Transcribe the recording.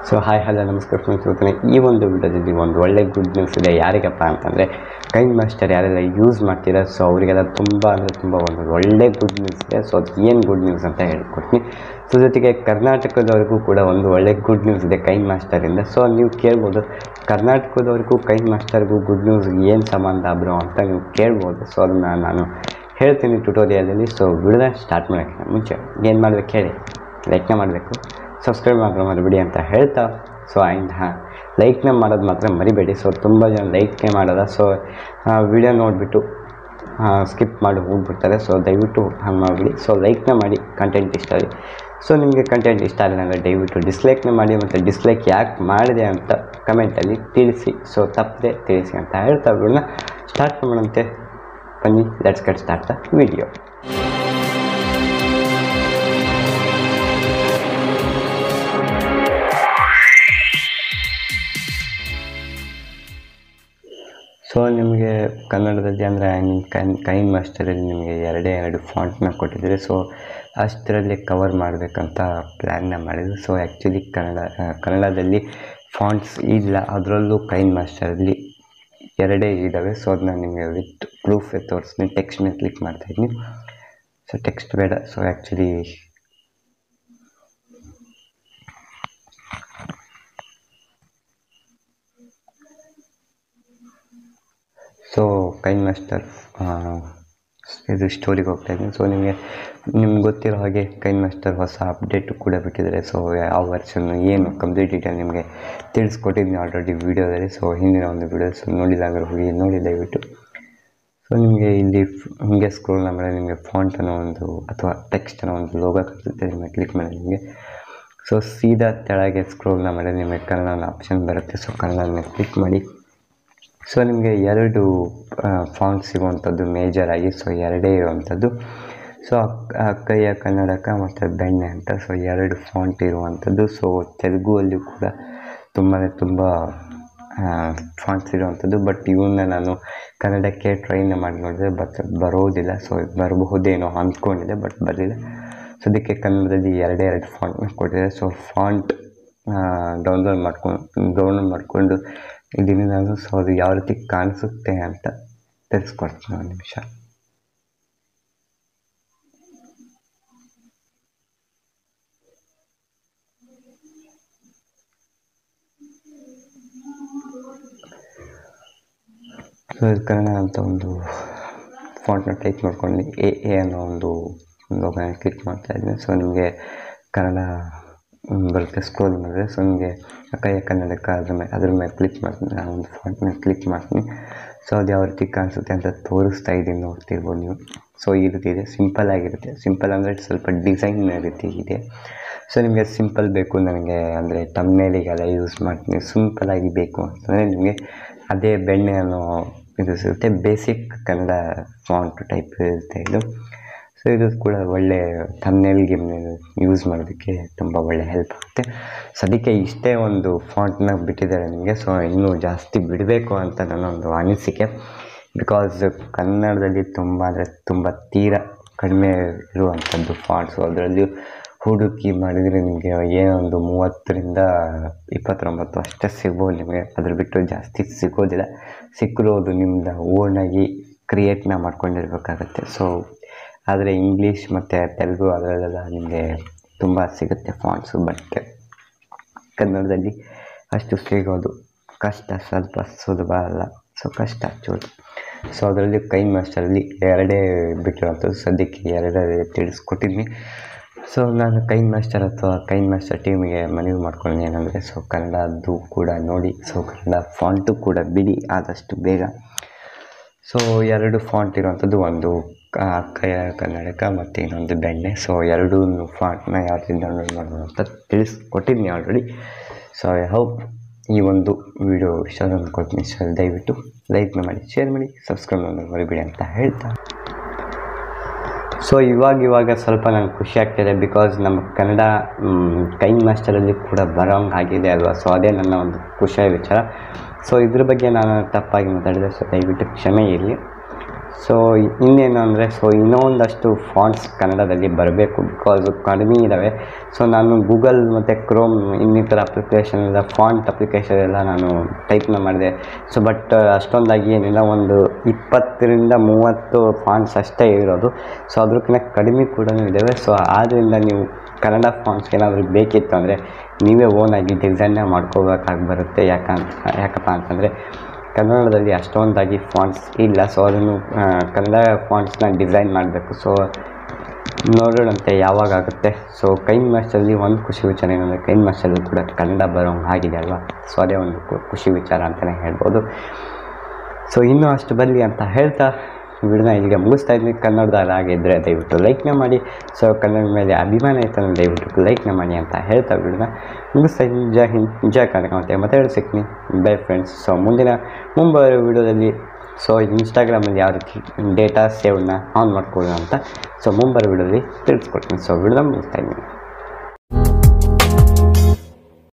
so hi hello ನಮಸ್ಕಾರ friends ಇವತ್ತಿನ ಈ ಒಂದು ವಿಡಿಯೋದಲ್ಲಿ ಒಂದು ಒಳ್ಳೆ ಗುಡ್ ನ್ಯೂಸ್ ಇದೆ ಯಾರಿಗಪ್ಪ ಅಂತಂದರೆ ಕೈನ್ ಮಾಸ್ಟರ್ ಯಾರೆಲ್ಲ ಯೂಸ್ ಮಾಡ್ತೀರಾ ಸೊ ಅವರಿಗೆಲ್ಲ ತುಂಬ ಅಂದರೆ ತುಂಬ ಒಂದು ಒಳ್ಳೆ ಗುಡ್ ನ್ಯೂಸ್ ಇದೆ ಸೊ ಅದು ಏನು ಗುಡ್ ನ್ಯೂಸ್ ಅಂತ ಹೇಳ್ಕೊಡ್ತೀನಿ ಸೊ ಜೊತೆಗೆ ಕರ್ನಾಟಕದವರೆಗೂ ಕೂಡ ಒಂದು ಒಳ್ಳೆ ಗುಡ್ ನ್ಯೂಸ್ ಇದೆ ಕೈನ್ ಮಾಸ್ಟರಿಂದ ಸೊ ನೀವು ಕೇಳ್ಬೋದು ಕರ್ನಾಟಕದವರೆಗೂ ಕೈನ್ ಮಾಸ್ಟರ್ಗೂ ಗುಡ್ ನ್ಯೂಸ್ ಏನು ಸಂಬಂಧ ಬ್ರೋ ಅಂತ ನೀವು ಕೇಳ್ಬೋದು ಸೊ ಅದನ್ನು ನಾನು ಹೇಳ್ತೀನಿ ಟ್ಯುಟೋರಿಯಲಲ್ಲಿ ಸೊ ವಿಡಿಯೋನ ಸ್ಟಾರ್ಟ್ ಮಾಡೋಕ್ಕೆ ಮುಂಚೆ ಏನು ಮಾಡ್ಬೇಕು ಹೇಳಿ ಲೈಕ್ನ ಮಾಡಬೇಕು ಸಬ್ಸ್ಕ್ರೈಬ್ ಮಾತ್ರ ಮರಿಬೇಡಿ ಅಂತ ಹೇಳ್ತಾ ಸೊ ಆ್ಯಂಡ್ ಹಾಂ ಲೈಕ್ನ ಮಾಡೋದು ಮಾತ್ರ ಮರಿಬೇಡಿ ಸೊ ತುಂಬ ಜನ ಲೈಕ್ನೇ ಮಾಡೋಲ್ಲ ಸೊ ವಿಡಿಯೋ ನೋಡಿಬಿಟ್ಟು ಸ್ಕಿಪ್ ಮಾಡಿ ಹೋಗ್ಬಿಡ್ತಾರೆ ಸೊ ದಯವಿಟ್ಟು ಹಂಗೆ ಮಾಡಿಬಿಡಿ ಸೊ ಲೈಕ್ನ ಮಾಡಿ ಕಂಟೆಂಟ್ ಇಷ್ಟ ಆಗಿ ಸೊ ನಿಮಗೆ ಕಂಟೆಂಟ್ ಇಷ್ಟ ಆಗಿಲ್ಲ ಅಂದರೆ ದಯವಿಟ್ಟು ಡಿಸ್ಲೈಕ್ನ ಮಾಡಿ ಮತ್ತು ಡಿಸ್ಲೈಕ್ ಯಾಕೆ ಮಾಡಿದೆ ಅಂತ ಕಮೆಂಟಲ್ಲಿ ತಿಳಿಸಿ ಸೊ ತಪ್ಪದೆ ತಿಳಿಸಿ ಅಂತ ಹೇಳ್ತಾ ವಿಡಿಯೋನ ಸ್ಟಾರ್ಟ್ ಮಾಡೋಂತೆ ಬನ್ನಿ let's get start the video so ನಿಮಗೆ ಕನ್ನಡದಲ್ಲಿ ಅಂದರೆ ಐ ಮೀನ್ ಕೈನ್ ಕೈನ್ ಮಾಸ್ಟರಲ್ಲಿ ನಿಮಗೆ ಎರಡೇ ಎರಡು ಫಾಂಟ್ನ ಕೊಟ್ಟಿದ್ದಾರೆ ಸೊ ಅಷ್ಟರಲ್ಲಿ ಕವರ್ ಮಾಡಬೇಕಂತ ಪ್ಲ್ಯಾನ್ನ ಮಾಡಿದ್ರು ಸೊ ಆ್ಯಕ್ಚುಲಿ ಕನ್ನಡ ಆ, ಕನ್ನಡದಲ್ಲಿ ಫಾಂಟ್ಸ್ ಇಲ್ಲ ಅದರಲ್ಲೂ ಕೈನ್ ಮಾಸ್ಟರಲ್ಲಿ ಎರಡೇ ಇದ್ದಾವೆ ಸೊ ಅದನ್ನ ನಿಮಗೆ ವಿತ್ ಪ್ರೂಫ್ ತೋರಿಸ್ತೀನಿ ಟೆಕ್ಸ್ಟ್ ಮೇಲೆ ಕ್ಲಿಕ್ ಮಾಡ್ತಾಯಿದ್ದೀನಿ ಸೊ ಟೆಕ್ಸ್ಟ್ ಬೇಡ so actually so KineMaster ಇದು ಸ್ಟೋರಿಗೆ ಹೋಗ್ತಾ ಇದ್ದೀನಿ ಸೊ ನಿಮಗೆ ನಿಮ್ಗೆ ಗೊತ್ತಿರೋ ಹಾಗೆ ಕೈನ್ ಮಾಸ್ಟರ್ ಹೊಸ ಅಪ್ಡೇಟು ಕೂಡ ಬಿಟ್ಟಿದ್ದಾರೆ ಸೊ ಯಾವ ವರ್ಷನ್ ಏನು ಕಂಪ್ಲೀಟ್ ಡೀಟೇಲ್ ನಿಮಗೆ ತಿಳಿಸ್ಕೊಟ್ಟಿದ್ದೀನಿ ಆಲ್ರೆಡಿ ವೀಡಿಯೋದಲ್ಲಿ ಸೊ ಹಿಂದಿನ ಒಂದು ವೀಡಿಯೋಸ್ ನೋಡಿಲ್ಲ ಅಂದರೆ ಹೋಗಿ ನೋಡಿ ದಯವಿಟ್ಟು ಸೊ ನಿಮಗೆ ಇಲ್ಲಿ ಫ್- ಹಿಂಗೆ ಸ್ಕ್ರೋಲ್ ಮಾಡಿದ್ರೆ ನಿಮಗೆ ಫಾಂಟ್ ಅನ್ನೋ ಒಂದು ಅಥವಾ ಟೆಕ್ಸ್ಟ್ ಅನ್ನೋ ಒಂದು ಲೋಗೋ ಕಾಣಿಸುತ್ತೆ ನಿಮಗೆ ಕ್ಲಿಕ್ ಮಾಡಿ ನಿಮಗೆ ಸೊ ಸೀದಾ ಕೆಳಗೆ ಸ್ಕ್ರೋಲ್ನ ಮಾಡಿದ್ರೆ ನಿಮಗೆ ಕನ್ನಡ ಆಪ್ಷನ್ ಬರುತ್ತೆ ಸೊ ಕನ್ನಡನ ಕ್ಲಿಕ್ ಮಾಡಿ ಸೊ ನಿಮಗೆ ಎರಡು ಫಾಂಟ್ ಸಿಗುವಂಥದ್ದು ಮೇಜರ್ ಆಗಿ ಸೊ ಎರಡೇ ಇರುವಂಥದ್ದು ಸೊ ಅಕ್ಕಯ್ಯ ಕನ್ನಡಕ ಮತ್ತು ಬೆಣ್ಣೆ ಅಂತ ಸೊ ಎರಡು ಫಾಂಟ್ ಇರುವಂಥದ್ದು ಸೊ ತೆಲುಗುವಲ್ಲೂ ಕೂಡ ತುಂಬಾ ತುಂಬ ಫಾಂಟ್ಸ್ ಇರುವಂಥದ್ದು ಬಟ್ ಇವನ್ನ ನಾನು ಕನ್ನಡಕ್ಕೆ ಟ್ರೈನ ಮಾಡಿ ನೋಡಿದ್ರೆ ಬಟ್ ಬರೋದಿಲ್ಲ ಸೊ ಬರಬಹುದೇನೋ ಅಂದ್ಕೊಂಡಿದ್ದೆ ಬಟ್ ಬರಲಿಲ್ಲ ಸೊ ಅದಕ್ಕೆ ಕನ್ನಡದಲ್ಲಿ ಎರಡೇ ಎರಡು ಫಾಂಟ್ನ ಕೊಟ್ಟಿದ್ದಾರೆ ಸೊ ಫಾಂಟ್ ಡೌನ್ಲೋಡ್ ಮಾಡ್ಕೊಂಡು ಡೌನ್ಲೋಡ್ ಮಾಡಿಕೊಂಡು ಇದನ್ನು ನಾನು ಸೊ ಅದು ಯಾವ ರೀತಿ ಕಾಣಿಸುತ್ತೆ ಅಂತ ತಿಳಿಸ್ಕೊಡ್ತೀನಿ ಒಂದು ನಿಮಿಷ ಸೊ ಇದು ಕನ್ನಡ ಅಂತ ಒಂದು ಫಾಂಟ್ನ ಟೈಪ್ ಮಾಡ್ಕೊಂಡು ಎ ಎ ಅನ್ನೋ ಒಂದು ಲೋಗನ ಕ್ಲಿಕ್ ಮಾಡ್ತಾ ಇದ್ದೀನಿ ಸೊ ನಿಮಗೆ ಕನ್ನಡ ಹ್ಮ್, ಬರುತ್ತೆ ಸ್ಕ್ರೋಲ್ ಮಾಡಿದ್ರೆ ಸೊ ನಿಮಗೆ ಅಕ್ಕಯ್ಯ ಕನ್ನಡಕ ಅದ್ರ ಮೇಲೆ ಅದ್ರ ಮೇಲೆ ಕ್ಲಿಕ್ ಮಾಡ್ತೀನಿ ಆ ಒಂದು ಫಾಂಟ್ ಮೇಲೆ ಕ್ಲಿಕ್ ಮಾಡ್ತೀನಿ ಸೊ ಅದು ಯಾವ ರೀತಿ ಕಾಣಿಸುತ್ತೆ ಅಂತ ತೋರಿಸ್ತಾ ಇದ್ದೀನಿ ನೋಡ್ತಿರ್ಬೋದು ನೀವು ಸೊ ಈ ರೀತಿ ಇದೆ ಸಿಂಪಲ್ ಆಗಿರುತ್ತೆ ಸಿಂಪಲ್ ಅಂದರೆ ಸ್ವಲ್ಪ ಡಿಸೈನ್ ರೀತಿ ಇದೆ ಸೊ ನಿಮಗೆ ಸಿಂಪಲ್ ಬೇಕು ನನಗೆ ಅಂದರೆ ತಮ್ಮನೇಲಿಗೆಲ್ಲ ಯೂಸ್ ಮಾಡ್ತೀನಿ ಸಿಂಪಲಾಗಿ ಬೇಕು ಅಂತಂದರೆ ನಿಮಗೆ ಅದೇ ಬೆಣ್ಣೆ ಅನ್ನೋ ಇದು ಸಿಗುತ್ತೆ ಬೇಸಿಕ್ ಕನ್ನಡ ಫಾಂಟ್ ಟೈಪ್ ಇರುತ್ತೆ ಇದು ಸೊ ಇದು ಕೂಡ ಒಳ್ಳೆ ಥಮ್ನೇಲ್ ಗಿಮ್ನೇಲ್ ಯೂಸ್ ಮಾಡೋದಕ್ಕೆ ತುಂಬ ಒಳ್ಳೆ ಹೆಲ್ಪ್ ಆಗುತ್ತೆ ಸೊ ಅದಕ್ಕೆ ಇಷ್ಟೇ ಒಂದು ಫಾಂಟ್ನ ಬಿಟ್ಟಿದ್ದಾರೆ ನಿಮಗೆ ಸೊ ಇನ್ನೂ ಜಾಸ್ತಿ ಬಿಡಬೇಕು ಅಂತ ನನ್ನೊಂದು ಅನಿಸಿಕೆ ಬಿಕಾಸ್ ಕನ್ನಡದಲ್ಲಿ ತುಂಬ ಅಂದರೆ ತುಂಬ ತೀರಾ ಕಡಿಮೆ ಇರುವಂಥದ್ದು ಫಾಂಟ್ಸು ಅದರಲ್ಲಿಯೂ ಹುಡುಕಿ ಮಾಡಿದರೆ ನಿಮಗೆ ಏನೊಂದು ಮೂವತ್ತರಿಂದ ಇಪ್ಪತ್ತೊಂಬತ್ತು ಅಷ್ಟೇ ಸಿಗ್ಬೋದು ನಿಮಗೆ ಅದ್ರ ಬಿಟ್ಟು ಜಾಸ್ತಿ ಸಿಗೋದಿಲ್ಲ ಸಿಕ್ಕರೂ ಅದು ನಿಮ್ದು ಓನಾಗಿ ಕ್ರಿಯೇಟ್ನ ಮಾಡ್ಕೊಂಡಿರ್ಬೇಕಾಗತ್ತೆ ಸೊ ಆದರೆ ಇಂಗ್ಲೀಷ್ ಮತ್ತು ತೆಲುಗು ಅದರಲ್ಲೆಲ್ಲ ನಿಮಗೆ ತುಂಬ ಸಿಗುತ್ತೆ ಫಾಂಟ್ಸು ಬಟ್ ಕನ್ನಡದಲ್ಲಿ ಅಷ್ಟು ಸಿಗೋದು ಕಷ್ಟ ಸ್ವಲ್ಪ ಸುಲಭ ಅಲ್ಲ ಸೊ ಕಷ್ಟ ಚೂರು ಸೊ ಅದರಲ್ಲಿ ಕೈನ್ ಮಾಸ್ಟರಲ್ಲಿ ಎರಡೇ ಬಿಟ್ಟಿರೋಂಥದ್ದು ಸದ್ಯಕ್ಕೆ ಎರಡೇ ತಿಳಿಸ್ಕೊಟ್ಟಿದ್ದೀನಿ ಸೊ ನಾನು ಕೈನ್ ಮಾಸ್ಟರ್ ಅಥವಾ ಕೈನ್ ಮಾಸ್ಟರ್ ಟೀಮಿಗೆ ಮನವಿ ಮಾಡ್ಕೊಂಡು ಏನಂದರೆ ಸೊ ಕನ್ನಡದ್ದು ಕೂಡ ನೋಡಿ ಸೊ ಕನ್ನಡ ಫಾಂಟು ಕೂಡ ಬಿಡಿ ಆದಷ್ಟು ಬೇಗ ಸೊ ಎರಡು ಫಾಂಟ್ ಇರುವಂಥದ್ದು ಒಂದು ಕ- ಅಕ್ಕಯ್ಯ ಕನ್ನಡಕ ಮತ್ತು ಇನ್ನೊಂದು ಬೆಣ್ಣೆ ಸೊ ಎರಡೂ ಫಾಂಟ್ನ ಯಾವ ರೀತಿ ಡೌನ್ಲೋಡ್ ಮಾಡೋದು ಅಂತ ತಿಳಿಸ್ಕೊಟ್ಟಿದ್ದೀನಿ ಆಲ್ರೆಡಿ ಸೊ ಐ ಹೋಪ್ ಈ ಒಂದು ವಿಡಿಯೋ ಇಷ್ಟ ಅಂದ್ಕೊಳ್ತೀನಿ ಸರ್ ದಯವಿಟ್ಟು ಲೈಕ್ನ ಮಾಡಿ ಶೇರ್ ಮಾಡಿ ಸಬ್ಸ್ಕ್ರೈಬ್ ಮಾಡೋದು ಮರಿಬೇಡಿ ಅಂತ ಹೇಳ್ತಾ ಸೊ ಇವಾಗ ಇವಾಗ ಸ್ವಲ್ಪ ನನಗೆ ಖುಷಿ ಆಗ್ತಿದೆ ಬಿಕಾಸ್ ನಮ್ಮ ಕನ್ನಡ ಕೈನ್ ಮಾಸ್ಟರಲ್ಲಿ ಕೂಡ ಬರೋಂಗೆ ಆಗಿದೆ ಅಲ್ವಾ ಸೊ ಅದೇ ನನ್ನ ಒಂದು ಖುಷಿಯ ವಿಚಾರ ಸೊ ಇದ್ರ ಬಗ್ಗೆ ನಾನು ತಪ್ಪಾಗಿ ಮಾತಾಡಿದೆ ಸೊ ದಯವಿಟ್ಟು ಕ್ಷಮೆ ಇರಲಿ ಸೊ ಇನ್ನೇನು ಅಂದರೆ ಸೊ ಇನ್ನೂ ಒಂದಷ್ಟು ಫಾಂಟ್ಸ್ ಕನ್ನಡದಲ್ಲಿ ಬರಬೇಕು ಬಿಕಾಸ್ ಕಡಿಮೆ ಇದ್ದಾವೆ ಸೊ ನಾನು ಗೂಗಲ್ ಮತ್ತು ಕ್ರೋಮ್ ಇನ್ನಿತರ ಅಪ್ಲಿಕೇಶನ್ ಎಲ್ಲ ಫಾಂಟ್ ಅಪ್ಲಿಕೇಶನ್ ಎಲ್ಲ ನಾನು ಟೈಪ್ನ ಮಾಡಿದೆ ಸೊ ಬಟ್ ಅಷ್ಟೊಂದಾಗಿ ಏನಿಲ್ಲ ಒಂದು ಇಪ್ಪತ್ತರಿಂದ ಮೂವತ್ತು ಫಾಂಟ್ಸ್ ಅಷ್ಟೇ ಇರೋದು ಸೊ ಅದಕ್ಕಿಂತ ಕಡಿಮೆ ಕೂಡ ಇದ್ದಾವೆ ಸೊ ಆದ್ದರಿಂದ ನೀವು ಕನ್ನಡ ಫಾಂಟ್ಸ್ ಏನಾದರೂ ಬೇಕಿತ್ತು ಅಂದರೆ ನೀವೇ ಓನಾಗಿ ಡಿಸೈನ್ನ ಮಾಡ್ಕೋಬೇಕಾಗಿ ಬರುತ್ತೆ ಯಾಕಂತ ಯಾಕಪ್ಪ ಅಂತಂದರೆ ಕನ್ನಡದಲ್ಲಿ ಅಷ್ಟೊಂದಾಗಿ ಫಾಂಟ್ಸ್ ಇಲ್ಲ ಸೊ ಅದನ್ನು ಆ, ಕನ್ನಡ ಫಾಂಟ್ಸ್ನ ಡಿಸೈನ್ ಮಾಡಬೇಕು ಸೊ ನೋಡೋಣಂತೆ ಯಾವಾಗ ಆಗುತ್ತೆ ಸೊ ಕೈನ್ ಮಾಸ್ಟಲ್ಲಿ ಒಂದು ಖುಷಿ ವಿಚಾರ ಏನಂದರೆ ಕೈನ್ ಮಾಸ್ಟಲ್ಲಿ ಕೂಡ ಕನ್ನಡ ಬರೋ ಆಗಿದೆ ಅಲ್ವಾ ಸೊ ಅದೇ ಒಂದು ಖು- ಖುಷಿ ವಿಚಾರ ಅಂತಲೇ ಹೇಳ್ಬೋದು ಸೊ ಇನ್ನೂ ಅಷ್ಟು ಬರಲಿ ಅಂತ ಹೇಳ್ತಾ ವಿಡಿಯೋನ ಇಲ್ಲಿಗೆ ಮುಗಿಸ್ತಾ ಇದ್ದೀನಿ ಕನ್ನಡದಲ್ಲಿ ಆಗಿದ್ದರೆ ದಯವಿಟ್ಟು ಲೈಕ್ನ ಮಾಡಿ ಸೊ ಕನ್ನಡ ಮೇಲೆ ಅಭಿಮಾನ ಇತ್ತು ಅಂದರೆ ದಯವಿಟ್ಟು ಲೈಕ್ನ ಮಾಡಿ ಅಂತ ಹೇಳ್ತಾ ವಿಡಿಯೋನ ಮುಗಿಸ್ತಾ ಇದ್ದೀನಿ ಜೈ ಹಿಂದ್ ಜೈ ಕನ್ನಡ ಮತ್ತೆ ಮತ್ತೆ ಹೇಳಿ ಸಿಗ್ತೀನಿ ಬೈ ಫ್ರೆಂಡ್ಸ್ ಸೊ ಮುಂದಿನ ಮುಂಬರುವ ವಿಡಿಯೋದಲ್ಲಿ ಸೊ ಇನ್ಸ್ಟಾಗ್ರಾಮಲ್ಲಿ ಯಾವ ರೀತಿ ಡೇಟಾ ಸೇವ್ನ ಆನ್ ಮಾಡ್ಕೊಳ್ಳೋಣ ಅಂತ ಸೊ ಮುಂಬರುವ ವಿಡಿಯೋದಲ್ಲಿ ತಿಳಿಸ್ಕೊಡ್ತೀನಿ ಸೊ ವಿಡಿಯೋನ ಮುಗಿಸ್ತಾ ಇದ್ದೀನಿ